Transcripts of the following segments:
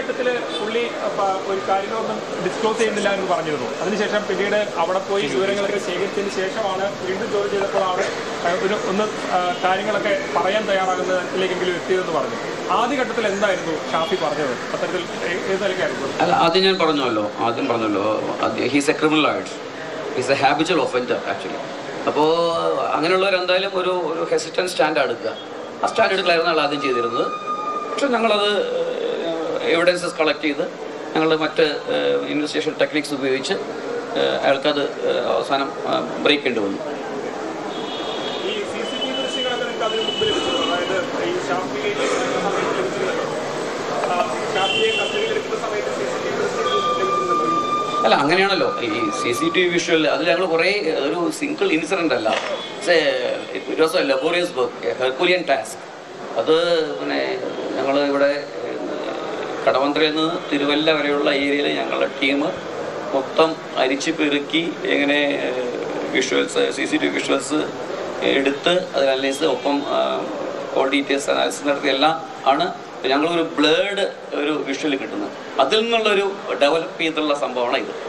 ആദ്യഘട്ടത്തിൽ പുള്ളി അപ്പ, ഒരു കാര്യങ്ങളൊന്നും ഡിസ്ക്ലോസ് ചെയ്യുന്നില്ല എന്ന് പറഞ്ഞിരുന്നു അതിനുശേഷം പിന്നീട് അവിടെ പോയി വിവരങ്ങളൊക്കെ ശേഖരിച്ചതിന് ശേഷമാണ് വീണ്ടും ചോദ്യം ചെയ്തപ്പോഴാണ് ആ, ഒരു ഒന്ന് ആ, കാര്യങ്ങളൊക്കെ പറയാൻ തയ്യാറാകുന്ന തരത്തിലേക്കെങ്കിലും എത്തിയതെന്ന് പറഞ്ഞു ആദ്യഘട്ടത്തിൽ എന്തായിരുന്നു ഷാഫി പറഞ്ഞത് അത്തരത്തിൽ ഏ- ഏത് നിലയ്ക്കായിരുന്നു അല്ല ആദ്യം ഞാൻ പറഞ്ഞല്ലോ ആദ്യം പറഞ്ഞല്ലോ ഹീസ് എ ക്രിമിനൽ ആയിട്ട് he's a habitual offender actually അപ്പോൾ അങ്ങനെയുള്ളവർ എന്തായാലും ഒരു ഒരു ഹെസിറ്റൻ സ്റ്റാൻഡ് എടുക്കുക ആ സ്റ്റാൻഡ് എടുക്കലായിരുന്നു ആൾ ആദ്യം ചെയ്തിരുന്നത് പക്ഷെ ഞങ്ങളത് എവിഡൻസസ് കളക്ട് ചെയ്ത് ഞങ്ങളുടെ മറ്റ് ഇൻവെസ്റ്റിഗേഷൻ ടെക്നിക്സ് ഉപയോഗിച്ച് ഏഹ്, അയാൾക്കത് ഏഹ്, അവസാനം ബ്രേക്ക് ചെയ്യേണ്ടി വന്നു ഈ സി സി ടി വി ദൃശ്യങ്ങളൊക്കെ നിങ്ങൾക്ക് അതിന് മുമ്പ് ലഭിച്ചിരുന്നു അതായത് ഈ ഷാഫിയെ എടുക്കുന്ന സമയത്ത് ലഭിച്ചിരുന്നല്ലോ ആ, ഷാഫിയെ കസ്റ്റഡിയിലെടുക്കുന്ന സമയത്ത് സി സി ടി വി ദൃശ്യങ്ങൾ ലഭിച്ചിരുന്നല്ലോ അല്ല അങ്ങനെയാണല്ലോ ഈ C C T V visual അതിൽ ഞങ്ങൾ കുറേ ഒരു സിംഗിൾ ഇൻസിഡൻ്റ് അല്ല it was a laborious work herculean task അത് പിന്നെ ഞങ്ങൾ ഇവിടെ ഏഹ്, കടവന്ത്രയിൽ നിന്ന് തിരുവല്ല വരെയുള്ള ഏരിയയിൽ ഞങ്ങളുടെ ടീം മൊത്തം അരിച്ച് പെറുക്കി എങ്ങനെ visuals C C T V visuals എടുത്ത് അത് അനലൈസ് ഒപ്പം ഓൾ ഡീറ്റെയിൽസ് അനാലിസിസ് നടത്തി എല്ലാം ആണ് ഞങ്ങളൊരു ബ്ലേഡ് ഒരു വിഷ്വൽ കിട്ടുന്നത് അതിൽ നിന്നുള്ളൊരു ഡെവലപ്പ് ചെയ്തിട്ടുള്ള സംഭവമാണ് ഇത്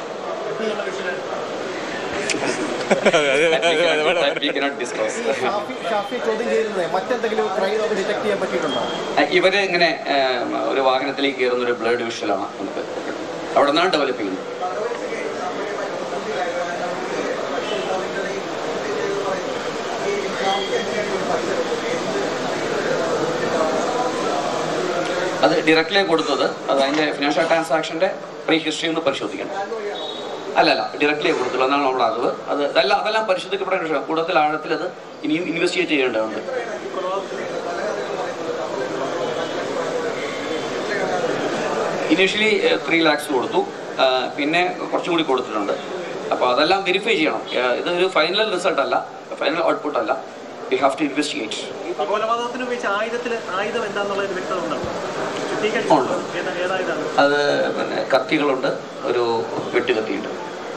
That we cannot- that we cannot disclose. Shafi ഷാഫിയെ ചോദ്യം ചെയ്യുന്നത് മറ്റെന്തെങ്കിലും ക്രൈം നമുക്ക് ഡിറ്റക്ട് ചെയ്യാൻ പറ്റിയിട്ടുണ്ടോ അഹ് ഇവര് ഇങ്ങനെ ഏം, ഒരു വാഹനത്തിലേക്ക് കയറുന്ന ഒരു ബ്ലേഡ് വിഷ്വലാണ് നമുക്ക് അവിടെ നിന്നാണ് ഡെവലപ്പ് ചെയ്യുന്നത് അത് ഡയറക്റ്റ്ലി കൊടുത്തത് അത് അതിൻ്റെ ഫിനാൻഷ്യൽ ട്രാൻസാക്ഷൻ്റെ പ്രീ ഹിസ്റ്ററി ഒന്ന് പരിശോധിക്കണം അല്ല അല്ല ഡയറക്റ്റ്ലി കൊടുത്തുള്ളൂ എന്നാണ് നമ്മുടെ അറിവ് അത് അതെല്ലാം അതെല്ലാം പരിശോധിക്കപ്പെടേണ്ട വിഷയം കൂടുതൽ ആഴത്തിൽ അത് ഇനിയും ഇൻവെസ്റ്റിഗേറ്റ് ചെയ്യേണ്ടതുണ്ട് ഇനീഷ്യലി ത്രീ ലാക്സ് കൊടുത്തു ആ, പിന്നെ കുറച്ചും കൂടി കൊടുത്തിട്ടുണ്ട് അപ്പോൾ അതെല്ലാം വെരിഫൈ ചെയ്യണം ആ, ഇതൊരു ഫൈനൽ റിസൾട്ട് അല്ല ഫൈനൽ ഔട്ട്പുട്ട് അല്ല വി ഹാവ് ടു ഇൻവെസ്റ്റിഗേറ്റ് ഈ കൊലപാതകത്തിന് ഉപയോഗിച്ച ആയുധത്തിൽ ആയുധം എന്താണെന്നുള്ളത് വ്യക്തത ഉണ്ടോ ഉണ്ട്. ഏതാ- ഏതായുധാണ് അത് പിന്നെ കത്തികളുണ്ട് ഒരു വെട്ടുകത്തിയുണ്ട്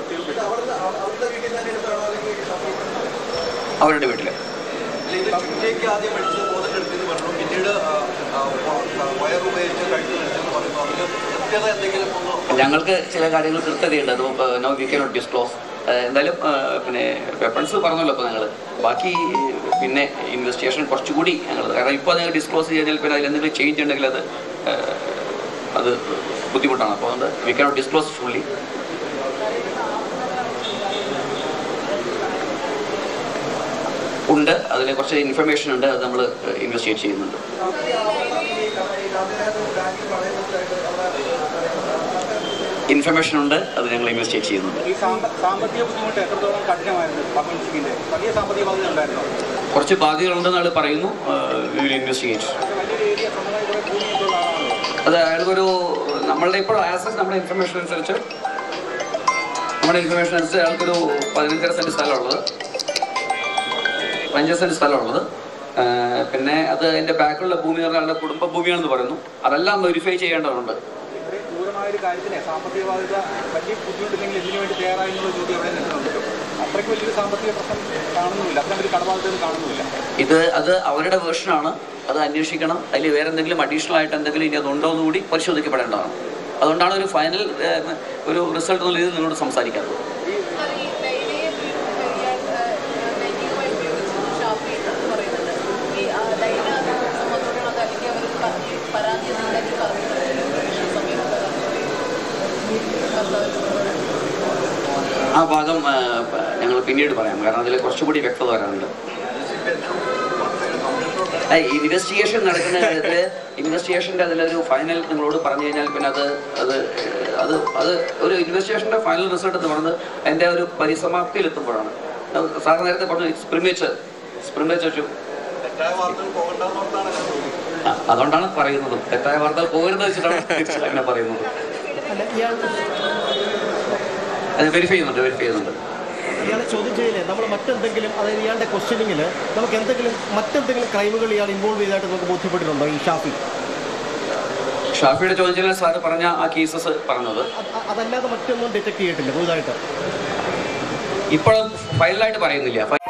അവരുടെ വീട്ടിൽ ഇത് ചുറ്റിലേക്ക് ആദ്യം അടിച്ച് ബോധക്കെടുത്തെന്ന് പറഞ്ഞു പിന്നീട് ആ, ആ, ആ, വയർ ഉപയോഗിച്ച് കഴുത്തിലടിച്ചെന്ന് പറയുന്നു അതിൽ കൃത്യത എന്തെങ്കിലും ഒന്ന് ഞങ്ങൾക്ക് ചില കാര്യങ്ങൾ കൃത്യതയുണ്ട് അത് no we can not disclose എന്തായാലും ആ, പിന്നെ വെപ്പൺസ് പറഞ്ഞല്ലോ ഇപ്പോൾ ഞങ്ങൾ ബാക്കി പിന്നെ ഇൻവെസ്റ്റിഗേഷൻ കുറച്ചുകൂടി ഞങ്ങൾ കാരണം ഇപ്പോൾ നിങ്ങൾ ഡിസ്ക്ലോസ് ചെയ്താൽ പിന്നെ അതിൽ എന്തെങ്കിലും ചേഞ്ച് ഉണ്ടെങ്കിൽ അത് ആ, അത് ബുദ്ധിമുട്ടാണ് അപ്പോൾ അതുകൊണ്ട് we can not disclose fully ഉണ്ട് അതിൽ കുറച്ച് ഇൻഫർമേഷൻ ഉണ്ട് അത് നമ്മൾ ഇൻവെസ്റ്റിഗേറ്റ് ചെയ്യുന്നുണ്ട് ഇൻഫർമേഷൻ ഉണ്ട് അത് ഞങ്ങൾ ഇൻവെസ്റ്റിഗേറ്റ് ചെയ്യുന്നുണ്ട് ഈ സാമ്പ- സാമ്പത്തിക ബുദ്ധിമുട്ട് എത്രത്തോളം കഠിനമായിരുന്നു പവൻ സിംഗിന്റെ വലിയ സാമ്പത്തിക ബാധ്യത ഉണ്ടായിരുന്നോ കുറച്ച് ബാധ്യതകളുണ്ടെന്ന് ആൾ പറയുന്നു ഇൻവെസ്റ്റിഗേറ്റ് വലിയൊരു ഏരിയ സ്വന്തമായി കുറെ ഭൂമിയൊക്കെ ഉള്ള ആളാണല്ലോ അത് അയാൾക്കൊരു നമ്മളുടെ ഇപ്പോൾ ആസസ് നമ്മുടെ ഇൻഫർമേഷൻ അനുസരിച്ച് നമ്മുടെ ഇൻഫർമേഷൻ അനുസരിച്ച് അയാൾക്കൊരു പതിനഞ്ചര സെൻറ്റ് സ്ഥലമുള്ളത് പതിനഞ്ച് സെൻറ്റ് സ്ഥലമുള്ളത് ആ, പിന്നെ അത് അതിൻ്റെ ബാക്കിലുള്ള ഭൂമി എന്ന് പറഞ്ഞാൽ അയാളുടെ കുടുംബ ഭൂമിയാണെന്ന് പറയുന്നു അതെല്ലാം വെരിഫൈ ചെയ്യേണ്ടതുണ്ട് ഇത്രയും ക്രൂരമായ ഒരു കാര്യത്തിന് സാമ്പത്തിക ബാധ്യത വലിയ ബുദ്ധിമുട്ടില്ലെങ്കിൽ എന്തിനു വേണ്ടി തയ്യാറായി എന്നുള്ള ചോദ്യം അവിടെ നിൽക്കുന്നുണ്ടല്ലോ അത്രയ്ക്ക് വലിയൊരു സാമ്പത്തിക പ്രശ്നം കാണുന്നുമില്ല അത്രയും വലിയ കടബാധ്യത കാണുന്നില്ല ഇത് അത് അവരുടെ വേർഷനാണ് അത് അന്വേഷിക്കണം അതിൽ വേറെ എന്തെങ്കിലും അഡീഷണൽ ആയിട്ട് എന്തെങ്കിലും ഇനി അതുണ്ടോ എന്ന് കൂടി പരിശോധിക്കപ്പെടേണ്ടതാണ് അതുകൊണ്ടാണ് ഒരു ഫൈനൽ ഒരു റിസൾട്ട് എന്നുള്ള രീതിയിൽ നിങ്ങളോട് സംസാരിക്കാത്തത് സാർ, ഈ ഡൈനയെ ഇയാൾ, ഏഹ്, ലൈംഗികമായി ഉപയോഗിച്ചെന്ന് ഷാഫി പറയുന്നുണ്ട്. ഈ, ആ, ഡൈന സമ്മതത്തോടെയാണോ അതോ അല്ലെങ്കിൽ അവർ പ- ഈ പരാതി എന്തെങ്കിലും പറഞ്ഞിട്ടുണ്ടോ? ഈ സമയത്ത് ഭർത്താവിനോട് ആ ഭാഗം ഞങ്ങൾ പിന്നീട് പറയാം കാരണം അതിൽ കുറച്ചുകൂടി വ്യക്തത വരാനുണ്ട് ഇൻവെസ്റ്റിഗേഷൻ നടക്കുന്ന കാര്യത്തിൽ ഇൻവെസ്റ്റിഗേഷൻ്റെ അതിലൊരു ഫൈനൽ നിങ്ങളോട് പറഞ്ഞു കഴിഞ്ഞാൽ പിന്നെ അത് അത് ഏഹ്, അത് അത് ഒരു ഇൻവെസ്റ്റിഗേഷൻ്റെ ഫൈനൽ റിസൾട്ട് എന്ന് പറയുന്നത് അതിൻ്റെ ഒരു പരിസമാപ്തിയിൽ എത്തുമ്പോഴാണ് സാർ നേരത്തെ പറഞ്ഞു ഇറ്റ്സ് പ്രിമേച്ചർ പ്രിമേച്ചർ ടു തെറ്റായ വാർത്തകൾ പോകണ്ടെന്നോർത്താണ് ഞാൻ ചോദിക്കുന്നത് ആ, അതുകൊണ്ടാണ് പറയുന്നത് തെറ്റായ വാർത്തകൾ പോകരുത് വെച്ചിട്ടാണ് തിരിച്ച് അങ്ങനെ പറയുന്നത് അല്ല ഇയാൾ അത് വെരിഫൈ ചെയ്യുന്നുണ്ട് വെരിഫൈ ചെയ്യുന്നുണ്ട് ഇയാളെ ചോദ്യം ചെയ്യില്ലേ നമ്മൾ മറ്റെന്തെങ്കിലും അതായത് ഇയാളുടെ ക്വസ്റ്റ്യനിങ്ങിൽ നമുക്ക് എന്തെങ്കിലും മറ്റെന്തെങ്കിലും ക്രൈമുകൾ ഇയാൾ ഇൻവോൾവ് ചെയ്തതായിട്ട് നമുക്ക് ബോധ്യപ്പെട്ടിട്ടുണ്ടോ ഈ ഷാഫി ഷാഫിയുടെ ചോദ്യത്തിൽ സാറ് പറഞ്ഞ ആ കേസസ് പറഞ്ഞത് അത് അ- അതല്ലാതെ മറ്റൊന്നും ഡിറ്റക്ട് ചെയ്തിട്ടില്ല പുതുതായിട്ട് ഇപ്പോഴും ഫൈനലായിട്ട് പറയുന്നില്ല